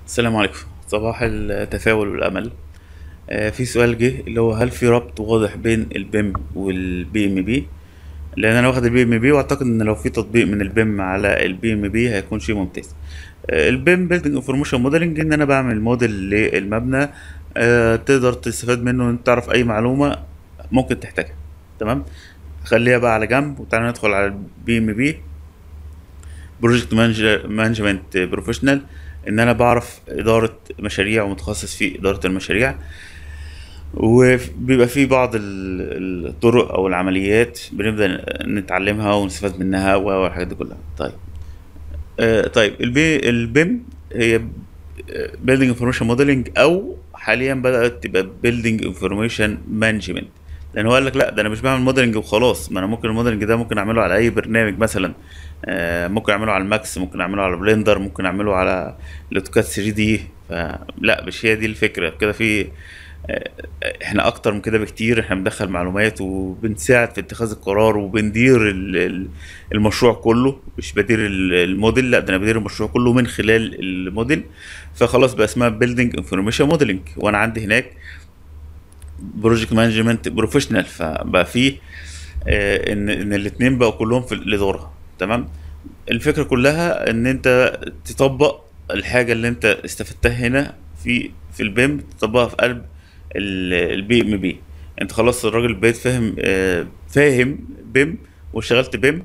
السلام عليكم صباح التفاؤل والامل آه، في سؤال جه اللي هو هل في ربط واضح بين البيم والبي ام بي لان انا واخد البي ام بي واعتقد ان لو في تطبيق من البيم على البي ام بي هيكون شيء ممتاز آه، البيم بيلدينج انفورميشن موديلنج ان انا بعمل موديل للمبنى آه، تقدر تستفاد منه ان تعرف اي معلومه ممكن تحتاجها تمام خليها بقى على جنب وتعالى ندخل على البي ام بي بروجكت مانجمنت بروفيشنال ان انا بعرف اداره مشاريع ومتخصص في اداره المشاريع وبيبقى في بعض ال- الطرق او العمليات بنبدا نتعلمها ونستفاد منها والحاجات دي كلها طيب آه طيب البي البيم هي بيلدينج انفورميشن موديلنج او حاليا بدات تبقى بيلدينج انفورميشن مانجمنت لان هو قال لك لا ده انا مش بعمل موديلنج وخلاص ما انا ممكن الموديلنج ده ممكن اعمله على اي برنامج مثلا آه، ممكن اعمله على الماكس ممكن اعمله على بلندر ممكن اعمله على الاوتوكاد 3 دي فلا مش هي دي الفكره كده في آه، احنا اكتر من كده بكتير احنا بندخل معلومات وبنساعد في اتخاذ القرار وبندير ال- ال- المشروع كله مش بدير ال- الموديل لا ده انا بدير المشروع كله من خلال الموديل فخلاص بقى اسمها بيلدينج انفورميشن موديلنج وانا عندي هناك بروجكت مانجمنت بروفيشنال فبقى فيه آه، ان ان الاثنين بقوا كلهم في الاداره تمام الفكره كلها ان انت تطبق الحاجه اللي انت استفدتها هنا في في البيم تطبقها في قلب البي ام بي انت خلاص الراجل بقيت فاهم آه، فاهم بيم واشتغلت بيم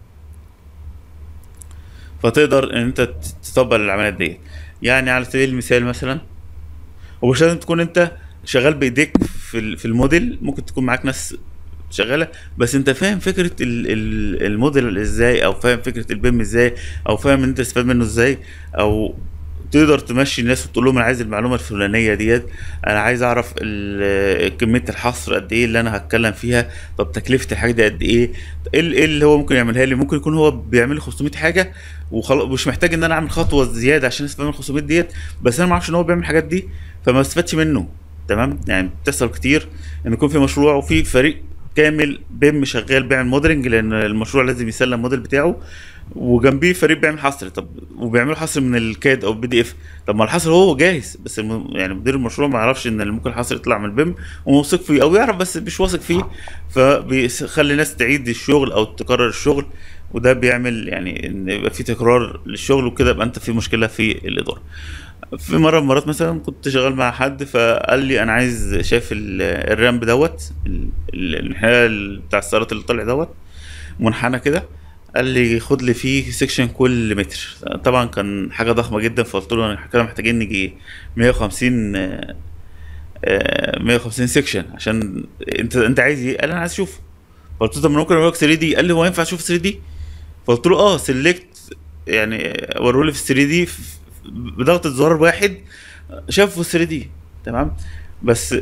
فتقدر ان انت تطبق العمليات دي يعني على سبيل المثال مثلا ومش لازم تكون انت شغال بايديك في ال- في الموديل ممكن تكون معاك ناس شغاله بس انت فاهم فكره ال- ال- الموديل ازاي او فاهم فكره البيم ازاي او فاهم ان انت تستفاد منه ازاي او تقدر تمشي الناس وتقول لهم انا عايز المعلومه الفلانيه ديت انا عايز اعرف ال- كميه الحصر قد ايه اللي انا هتكلم فيها طب تكلفه الحاجه دي قد ايه ايه ال- إيه اللي هو ممكن يعملها لي ممكن يكون هو بيعمل لي 500 حاجه وخلاص مش محتاج ان انا اعمل خطوه زياده عشان استفاد من ال 500 ديت بس انا ما اعرفش ان هو بيعمل الحاجات دي فما استفدتش منه تمام يعني بتحصل كتير ان يكون في مشروع وفي فريق كامل بيم شغال بيعمل موديلنج لان المشروع لازم يسلم الموديل بتاعه وجنبيه فريق بيعمل حصر طب وبيعملوا حصر من الكاد او البي دي اف طب ما الحصر هو جاهز بس الم... يعني مدير المشروع ما يعرفش ان ممكن الحصر يطلع من البيم وموثق فيه او يعرف بس مش واثق فيه فبيخلي الناس تعيد الشغل او تكرر الشغل وده بيعمل يعني ان يبقى في تكرار للشغل وكده يبقى انت في مشكله في الاداره في مره من المرات مثلا كنت شغال مع حد فقال لي انا عايز شايف ال- الرامب دوت ال- ال- الانحناء بتاع السيارات اللي طالع دوت منحنى كده قال لي خد لي فيه سيكشن كل متر طبعا كان حاجه ضخمه جدا فقلت له احنا كده محتاجين نيجي 150 آه، آه، 150 سيكشن عشان انت انت عايز ايه؟ قال انا عايز اشوفه فقلت له طب ما أنا ممكن اوريك 3 دي قال لي هو ينفع اشوف 3 دي؟ فقلت له اه سيلكت يعني وروا لي في 3 دي بضغطة زرار واحد شافه 3 دي تمام بس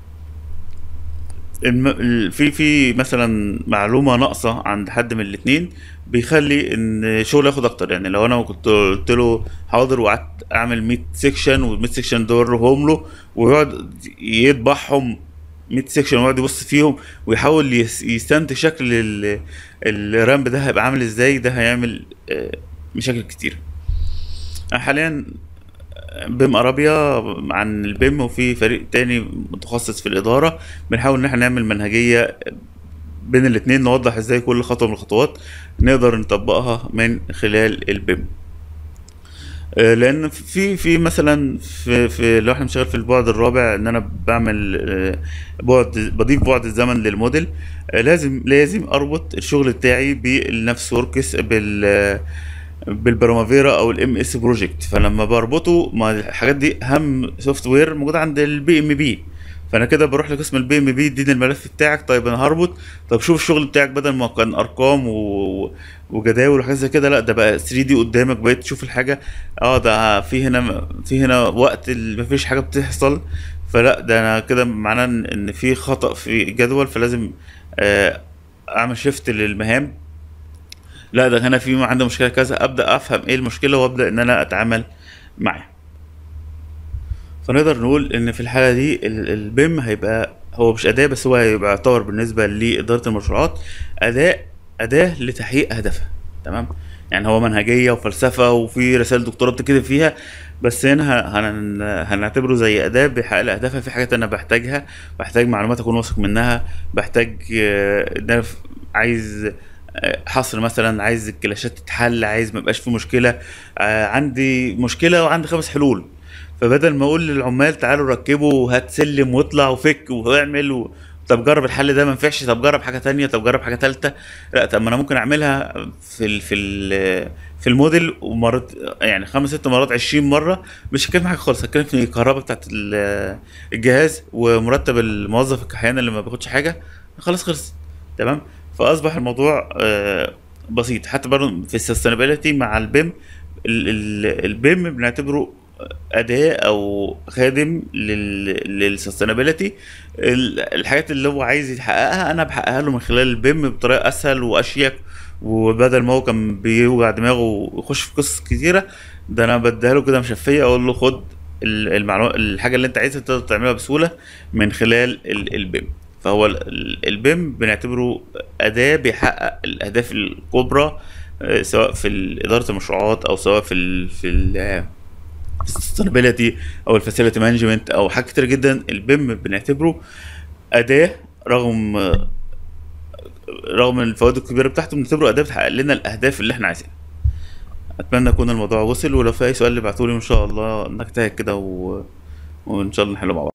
الم... ال- في في مثلا معلومه ناقصه عند حد من الاثنين بيخلي ان شغل ياخد اكتر يعني لو انا كنت قلت له حاضر وقعدت اعمل 100 سيكشن وال100 سيكشن دول وريهم له ويقعد يطبعهم 100 سيكشن ويقعد يبص فيهم ويحاول يس- يستنتج شكل ال- الرامب ده هيبقى عامل ازاي ده هيعمل آه، مشاكل كتير أنا حاليا بيم ارابيا عن البيم وفي فريق تاني متخصص في الاداره بنحاول ان احنا نعمل منهجيه بين الاتنين نوضح ازاي كل خطوه من الخطوات نقدر نطبقها من خلال البيم آه، لان في في مثلا في في لو احنا شغال في البعد الرابع ان انا بعمل آه، بعد بضيف بعد الزمن للموديل آه، لازم لازم اربط الشغل بتاعي بالنفس وركس بال آه، بالبرامافيرا او الام اس بروجكت فلما بربطه مع الحاجات دي اهم سوفت وير موجود عند البي ام بي فانا كده بروح لقسم البي ام بي يديني الملف بتاعك طيب انا هربط طب شوف الشغل بتاعك بدل ما كان ارقام و... وجداول وحاجات زي كده لا ده بقى 3 دي قدامك بقيت تشوف الحاجه اه ده في هنا في هنا وقت ال- مفيش حاجه بتحصل فلا ده انا كده معناه ان إن في خطأ في الجدول فلازم آه، اعمل شيفت للمهام لا ده هنا في عنده مشكله كذا ابدا افهم ايه المشكله وابدا ان انا اتعامل معاها فنقدر نقول ان في الحاله دي ال- البيم هيبقى هو مش اداه بس هو هيبقى يعتبر بالنسبه لاداره المشروعات اداه اداه لتحقيق هدفها تمام يعني هو منهجيه وفلسفه وفي رسائل دكتوراه بتكتب فيها بس هنا هن... هنعتبره زي اداه بيحقق لي اهدافها في حاجات انا بحتاجها بحتاج معلومات اكون واثق منها بحتاج آه، ان انا ف- عايز آه، حصر مثلا عايز الكلاشات تتحل عايز ما يبقاش في مشكله آه، عندي مشكله وعندي خمس حلول فبدل ما اقول للعمال تعالوا ركبوا وهات سلم واطلع وفك واعمل و... طب جرب الحل ده ما نفعش طب جرب حاجه تانية طب جرب حاجه تالتة لا طب ما انا ممكن اعملها في ال... في ال... في الموديل ومرات يعني خمس ست مرات 20 مره مش هتكلم في حاجه خالص هتكلم في الكهرباء بتاعت ال- الجهاز ومرتب الموظف الكحيان اللي ما بياخدش حاجه خلاص خلص تمام فاصبح الموضوع آه، بسيط حتى برضه في السستينابيلتي مع البيم البيم بنعتبره اداه او خادم للسستينابيلتي الحاجات اللي هو عايز يحققها انا بحققها له من خلال البيم بطريقه اسهل واشيك وبدل ما هو كان بيوجع دماغه ويخش في قصص كتيره ده انا بديها له كده مشفيه اقول له خد ال- المعلومه الحاجه اللي انت عايزها تقدر تعملها بسهوله من خلال ال- البيم فهو ال- ال- البيم بنعتبره اداه بيحقق الاهداف الكبرى آه، سواء في ال- اداره المشروعات او سواء في ال في ال السستينابيلتي او الفاسيلتي مانجمنت او حاجات كتير جدا البيم بنعتبره اداه رغم رغم الفوائد الكبيره بتاعته بنعتبره اداه بتحقق لنا الاهداف اللي احنا عايزينها اتمنى يكون الموضوع وصل ولو في اي سؤال ابعتولي ان شاء الله نجتهد كده و... وان شاء الله نحله مع بعض